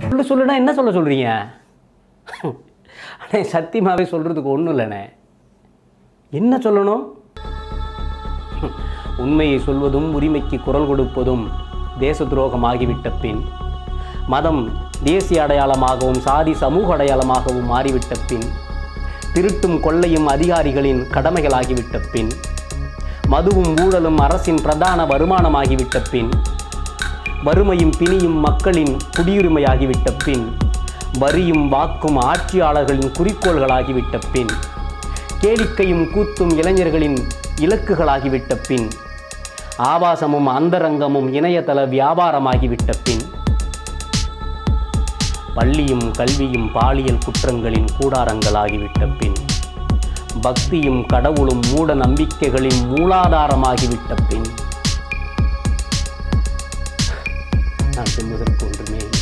சொல்ல சொல்லுனா என்ன சொல்ல சொல்கிறீங்க அண்ணே சத்தியமாகவே சொல்கிறதுக்கு ஒன்றும் இல்லைண்ணே என்ன சொல்லணும் உண்மையை சொல்வதும் உரிமைக்கு குரல் கொடுப்பதும் தேச துரோகமாகிவிட்ட பின் மதம் தேசிய அடையாளமாகவும் சாதி சமூக அடையாளமாகவும் மாறிவிட்ட பின் திருட்டும் கொள்ளையும் அதிகாரிகளின் கடமைகளாகிவிட்ட பின் மதுவும் ஊழலும் அரசின் பிரதான வருமானமாகிவிட்ட பின் வறுமையும் பிணியும் மக்களின் குடியுரிமையாகிவிட்ட பின் வரியும் வாக்கும் ஆட்சியாளர்களின் குறிக்கோள்களாகிவிட்ட பின் கேளிக்கையும் கூத்தும் இளைஞர்களின் இலக்குகளாகிவிட்ட பின் ஆபாசமும் அந்தரங்கமும் இணையதள வியாபாரமாகிவிட்ட பின் பள்ளியும் கல்வியும் பாலியல் குற்றங்களின் கூடாரங்களாகிவிட்ட பின் பக்தியும் கடவுளும் மூட நம்பிக்கைகளின் மூலாதாரமாகிவிட்ட பின் நான் சொல்வதற்கு ஒன்றுமே இல்லை